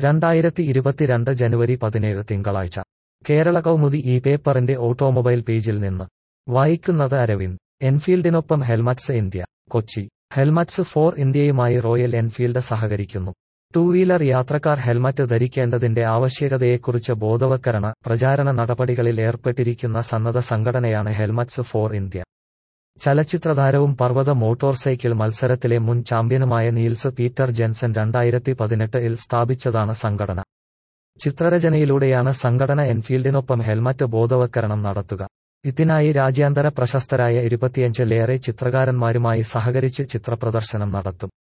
രണ്ടായിരത്തി ഇരുപത്തിരണ്ട് ജനുവരി പതിനേഴ് തിങ്കളാഴ്ച കേരള കൗമുദി ഈ പേപ്പറിന്റെ ഓട്ടോമൊബൈൽ പേജിൽ നിന്ന് വായിക്കുന്നത് അരവിന്ദ് എൻഫീൽഡിനൊപ്പം helmets India Kochi helmets for ഇന്ത്യയുമായി റോയൽ എൻഫീൽഡ് സഹകരിക്കുന്നു ടൂ വീലർ യാത്രക്കാർ ഹെൽമറ്റ് ധരിക്കേണ്ടതിന്റെ ആവശ്യകതയെക്കുറിച്ച് ബോധവൽക്കരണ പ്രചാരണ നടപടികളിൽ ഏർപ്പെട്ടിരിക്കുന്ന സന്നദ്ധ സംഘടനയാണ് ഹെൽമറ്റ്സ് ഫോർ ഇന്ത്യ ചലച്ചിത്രതാരവും പർവ്വത മോട്ടോർ സൈക്കിൾ മത്സരത്തിലെ മുൻ ചാമ്പ്യനുമായ നീൽസ് പീറ്റർ ജെൻസൺ രണ്ടായിരത്തി പതിനെട്ടിൽ സ്ഥാപിച്ചതാണ് സംഘടന ചിത്രരചനയിലൂടെയാണ് സംഘടന എൻഫീൽഡിനൊപ്പം ഹെൽമറ്റ് ബോധവൽക്കരണം നടത്തുക ഇതിനായി രാജ്യാന്തര പ്രശസ്തരായ ഇരുപത്തിയഞ്ചിലേറെ ചിത്രകാരന്മാരുമായി സഹകരിച്ച് ചിത്രപ്രദർശനം നടത്തും